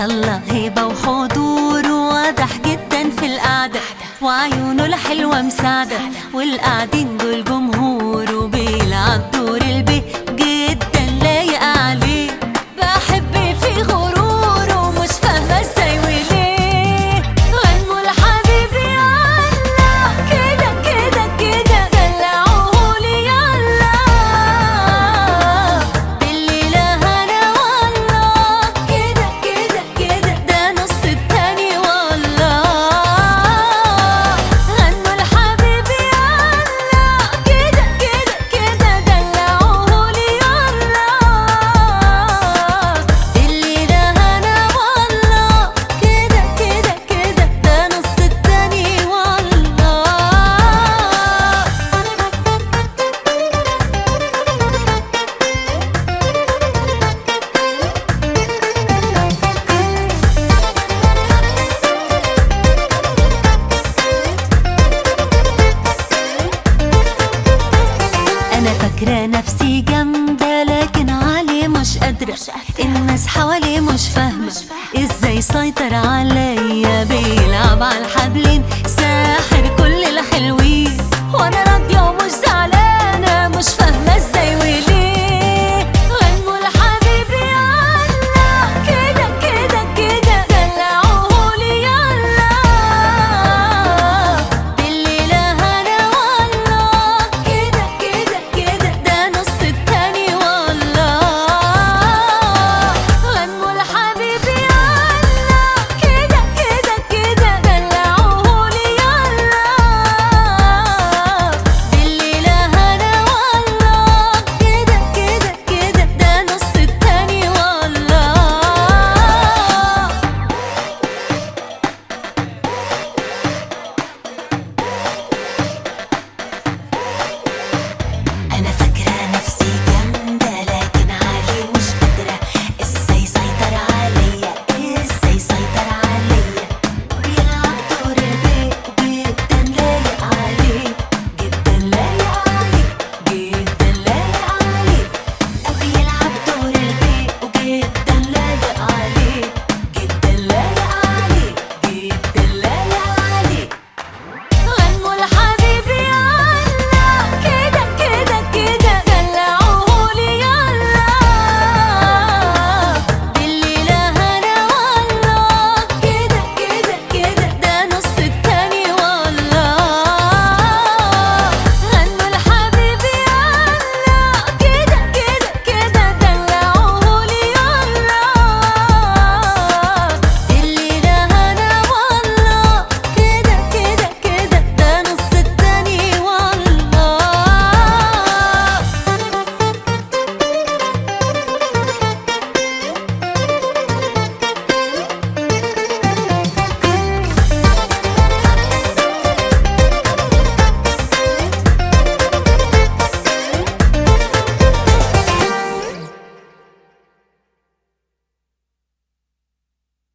طلع هيبة وحضور واضح جدا في القعدة وعيونه الحلوة مساعدة والقاعدين دول جمهور وبيلعب دور البي جدا لايق عليه بحب في غرور ومش فاهمة ازاي وليه غنوا لحبيبي الله كده كده كده دلعوهولي يلا بالليلة هنا والله كده كده كده ده نص التاني والله غنوا لحبيبي الله كده كده كده دلعوهولي يلا الليلة هنا والله كده كده كده ده نص التاني والله انا فاكره نفسي جامده لكن عليه مش قادره الناس حواليه مش فاهمه ازاي سيطر عليا بيلعب على الحبلين ساحر كل الحلوين وانا راضيه ومش زعلانه